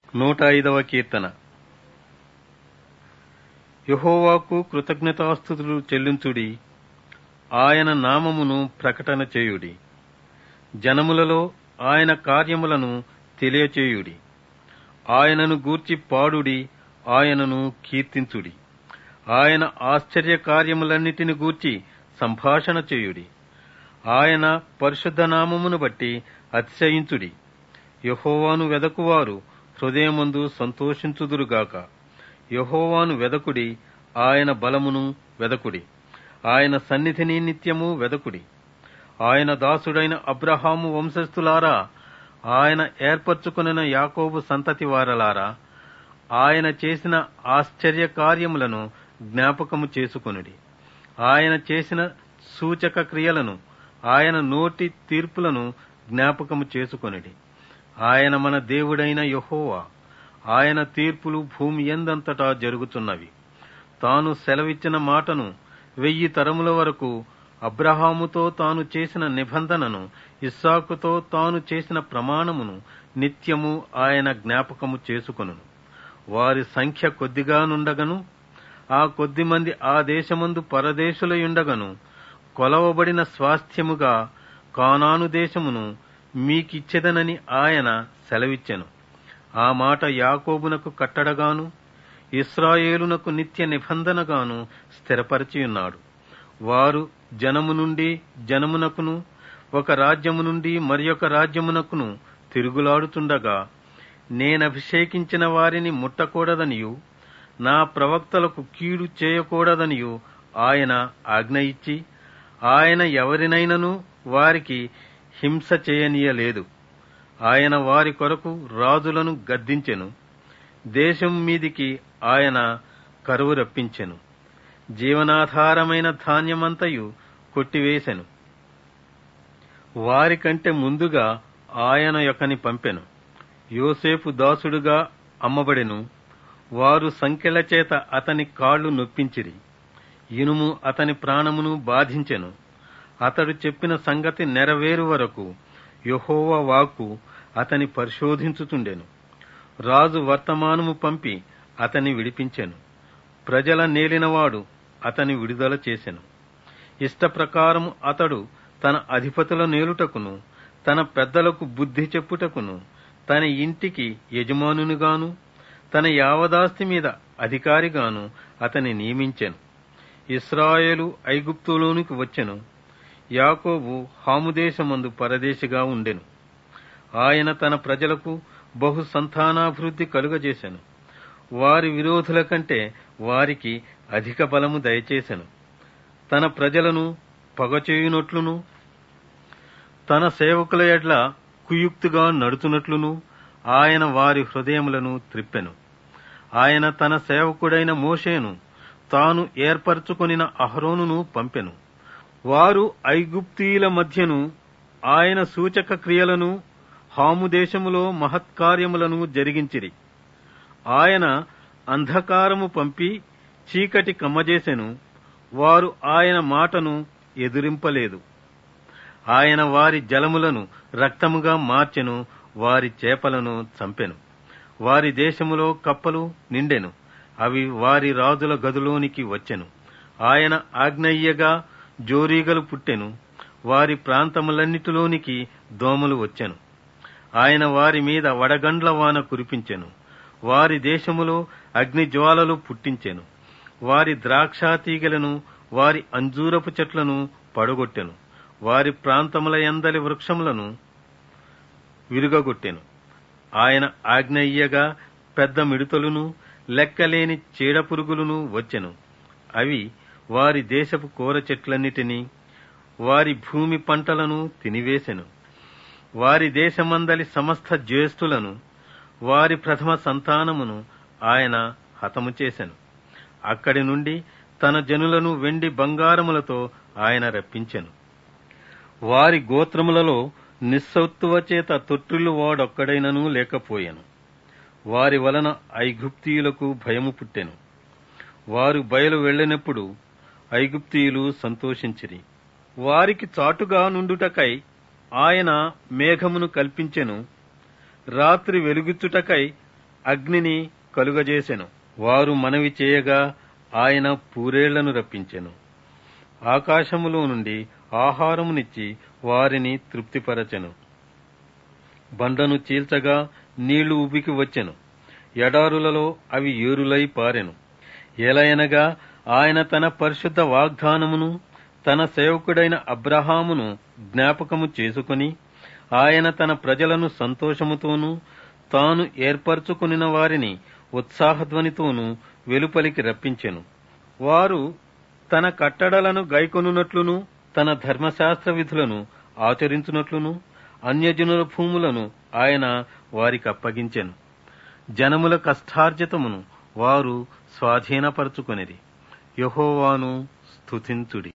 నూట ఐదవ కీర్తన యహోవాకు కృతజ్ఞతాస్థుతులు చెల్లించుడి ఆయన నామమును ప్రకటన చేయుడి జనములలో ఆయన కార్యములను తెలియచేయుడి ఆయనను గూర్చి పాడుడి ఆయనను కీర్తించుడి ఆయన ఆశ్చర్య కార్యములన్నిటిని గూర్చి సంభాషణ చేయుడి ఆయన పరిశుద్ధ నామమును బట్టి అతిశయించుడి యహోవాను వెదకువారు హృదయమందు సంతోషించుదురుగాక యహోవాను వెదకుడి ఆయన బలమును వెదకుడి ఆయన సన్నిధిని నిత్యము వెదకుడి ఆయన దాసుడైన అబ్రహాము వంశస్థులారా ఆయన ఏర్పరచుకున్న యాకోబు సంతతి వారలారా ఆయన చేసిన ఆశ్చర్య కార్యములను జ్ఞాపకము చేసుకొనుడి ఆయన చేసిన సూచక క్రియలను ఆయన నోటి తీర్పులను జ్ఞాపకము చేసుకొనిడి ఆయన మన దేవుడైన యహోవా ఆయన తీర్పులు భూమి ఎందంతటా జరుగుతున్నవి తాను సెలవిచ్చిన మాటను వెయ్యి తరముల వరకు అబ్రహాముతో తాను చేసిన నిబంధనను ఇస్సాకుతో తాను చేసిన ప్రమాణమును నిత్యము ఆయన జ్ఞాపకము చేసుకొనును వారి సంఖ్య కొద్దిగానుండగను ఆ కొద్ది మంది ఆ దేశమందు పరదేశులయుండగను కొలవబడిన స్వాస్థ్యముగా కానాను దేశమును మీకిచ్చెదనని ఆయన సెలవిచ్చెను ఆ మాట యాకోబునకు కట్టడగాను ఇస్రాయేలునకు నిత్య నిబంధనగాను స్థిరపరిచియున్నాడు వారు జనము నుండి జనమునకును ఒక రాజ్యము నుండి మరియొక రాజ్యమునకును తిరుగులాడుతుండగా నేనభిషేకించిన వారిని ముట్టకూడదనియు నా ప్రవక్తలకు కీడు చేయకూడదనియు ఆయన ఆజ్ఞ ఇచ్చి ఆయన ఎవరినైనను వారికి హింస చేయనీయలేదు ఆయన వారి కొరకు రాజులను గద్దించెను దేశం మీదికి ఆయన కరువు రప్పించెను జీవనాధారమైన ధాన్యమంతయు కొట్టివేశెను వారికంటే ముందుగా ఆయన యొక్కని పంపెను యోసేపు దాసుడుగా అమ్మబడెను వారు సంఖ్యల చేత అతని కాళ్లు నొప్పించిరి ఇనుము అతని ప్రాణమును బాధించెను అతడు చెప్పిన సంగతి నెరవేరు వరకు యహోవ వాక్కు అతని పరిశోధించుతుండెను రాజు వర్తమానము పంపి అతని విడిపించెను ప్రజల నేలినవాడు అతని విడుదల చేసెను ఇష్టప్రకారము అతడు తన అధిపతుల నేలుటకును తన పెద్దలకు బుద్ధి చెప్పుటకును తన ఇంటికి యజమానునిగాను తన యావదాస్తి మీద అధికారిగాను అతని నియమించెను ఇస్రాయేలు ఐగుప్తులోనికి వచ్చెను యాకోబు హాముదేశమందు పరదేశిగా ఉండెను ఆయన తన ప్రజలకు బహు సంతానాభివృద్ధి కలుగజేశాను వారి విరోధుల కంటే వారికి అధిక బలము దయచేశాను తన ప్రజలను పగచేయునట్లును తన సేవకుల ఎడ్ల కుయుక్తుగా నడుచునట్లును ఆయన వారి హృదయములను త్రిప్పెను ఆయన తన సేవకుడైన మోషేను తాను ఏర్పరచుకొనిన అహరోనును పంపెను వారు ఐగుప్తీయుల మధ్యను ఆయన సూచక క్రియలను హాము దేశములో మహత్కార్యములను జరిగించిరి ఆయన అంధకారము పంపి చీకటి కమ్మజేసెను వారు ఆయన మాటను ఎదురింపలేదు ఆయన వారి జలములను రక్తముగా మార్చెను వారి చేపలను చంపెను వారి దేశములో కప్పలు నిండెను అవి వారి రాజుల గదులోనికి వచ్చెను ఆయన ఆగ్నేయ్యగా జోరీగలు పుట్టెను వారి ప్రాంతములన్నిటిలోనికి దోమలు వచ్చెను ఆయన వారి మీద వడగండ్ల వాన కురిపించెను వారి దేశములో అగ్ని జ్వాలలు పుట్టించెను వారి ద్రాక్షా తీగలను వారి అంజూరపు చెట్లను పడగొట్టెను వారి ప్రాంతముల ఎందలి వృక్షములను విరుగగొట్టెను ఆయన ఆగ్నేయ్యగా పెద్ద మిడుతలును లెక్కలేని చీడపురుగులను వచ్చెను అవి వారి దేశపు కూర చెట్లన్నిటినీ వారి భూమి పంటలను తినివేశెను వారి దేశమందలి సమస్త జ్యేష్ఠులను వారి ప్రథమ సంతానమును ఆయన హతము చేశెను అక్కడి నుండి తన జనులను వెండి బంగారములతో ఆయన రప్పించెను వారి గోత్రములలో నిస్సత్తువ చేత తొట్టిల్లు వాడొక్కడైనను లేకపోయెను వారి వలన ఐగుప్తీయులకు భయము పుట్టెను వారు బయలు వెళ్ళినప్పుడు ఐగుప్తీయులు సంతోషించిరి వారికి చాటుగా నుండుటకై ఆయన మేఘమును కల్పించెను రాత్రి వెలుగుచుటకై అగ్నిని కలుగజేసెను వారు మనవి చేయగా ఆయన పూరేళ్లను రప్పించెను ఆకాశములో నుండి ఆహారమునిచ్చి వారిని తృప్తిపరచెను బండను చీల్చగా నీళ్లు ఉబికి వచ్చెను ఎడారులలో అవి ఏరులై పారెను ఎలయనగా ఆయన తన పరిశుద్ధ వాగ్దానమును తన సేవకుడైన అబ్రహామును జ్ఞాపకము చేసుకుని ఆయన తన ప్రజలను సంతోషముతోనూ తాను ఏర్పరచుకునిన వారిని ఉత్సాహధ్వనితోనూ వెలుపలికి రప్పించెను వారు తన కట్టడలను గైకొనున్నట్లును తన ధర్మశాస్త్ర విధులను ఆచరించునట్లును అన్యజనుల భూములను ఆయన వారికి అప్పగించెను జనముల కష్టార్జితమును వారు స్వాధీనపరచుకొనిది యహోవాను స్తుతించుడి